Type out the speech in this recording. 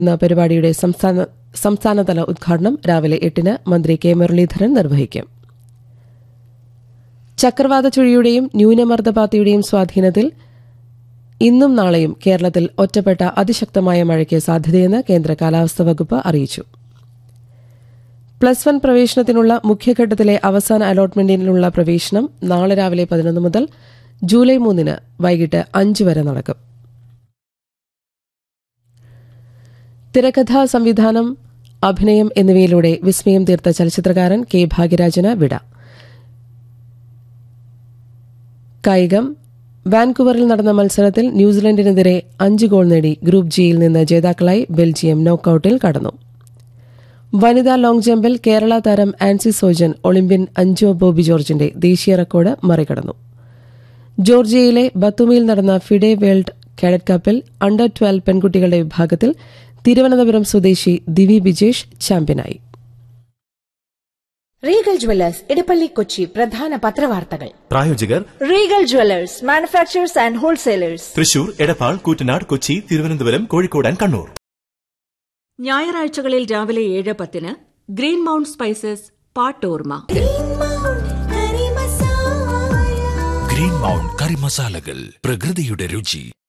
എന്ന പരിപാടിയുടെ സംസ്ഥാന സംസ്ഥാനതല ഉദ്ഘാടനം രാവിലെ എട്ടിന് മന്ത്രി കെ മുരളീധരൻ നിർവഹിക്കും ചക്രവാത ചുഴിയുടെയും ന്യൂനമർദ്ദപാതയുടെയും സ്വാധീനത്തിൽ ഇന്നും നാളെയും കേരളത്തിൽ ഒറ്റപ്പെട്ട അതിശക്തമായ മഴയ്ക്ക് സാധ്യതയെന്ന് കേന്ദ്ര കാലാവസ്ഥാ വകുപ്പ് അറിയിച്ചു പ്ലസ് വൺ പ്രവേശനത്തിനുള്ള മുഖ്യഘട്ടത്തിലെ അവസാന അലോട്ട്മെന്റിനുള്ള പ്രവേശനം നാളെ രാവിലെ പതിനൊന്ന് മുതൽ ജൂലൈ മൂന്നിന് വൈകിട്ട് അഞ്ച് വരെ നടക്കും തിരക്കഥാ സംവിധാനം അഭിനയം എന്നിവയിലൂടെ വിസ്മയം തീർത്ത ചലച്ചിത്രകാരൻ കെ ഭാഗ്യരാജന് വിട കായികം വാൻകുവറിൽ നടന്ന മത്സരത്തിൽ ന്യൂസിലൻഡിനെതിരെ അഞ്ച് ഗോൾ നേടി ഗ്രൂപ്പ് ജിയിൽ നിന്ന് ജേതാക്കളായി ബെൽജിയം നോക്കൌട്ടിൽ കടന്നു വനിതാ ലോങ് ജമ്പിൽ കേരള താരം ആൻസി സോജൻ ഒളിമ്പ്യൻ അഞ്ചോ ബോബി ജോർജിന്റെ ദേശീയ റെക്കോർഡ് മറികടന്നു ജോർജിയയിലെ ബത്തുമിയിൽ നടന്ന ഫിഡെ വേൾഡ് കാഡറ്റ് കപ്പിൽ അണ്ടർ ട്വൽവ് പെൺകുട്ടികളുടെ വിഭാഗത്തിൽ തിരുവനന്തപുരം സ്വദേശി ദിവി ബിജേഷ് ചാമ്പ്യനായി റീഗൽ ജ്വല്ലേഴ്സ് ഇടപ്പള്ളി കൊച്ചി പ്രധാന പത്രവാർത്തകൾ പ്രായോജകർ Regal Jewellers manufacturers and wholesalers Thrissur Edappal Koottanad Kochi Thiruvananthapuram Kozhikode and Kannur ഞായറാഴ്ചകളിൽ രാവിലെ ഏഴ് പത്തിന് ഗ്രീൻ മൗണ്ട് സ്പൈസസ് പാട്ടോർമ ഗ്രീൻ മൗണ്ട് കറി മസാലകൾ പ്രകൃതിയുടെ രുചി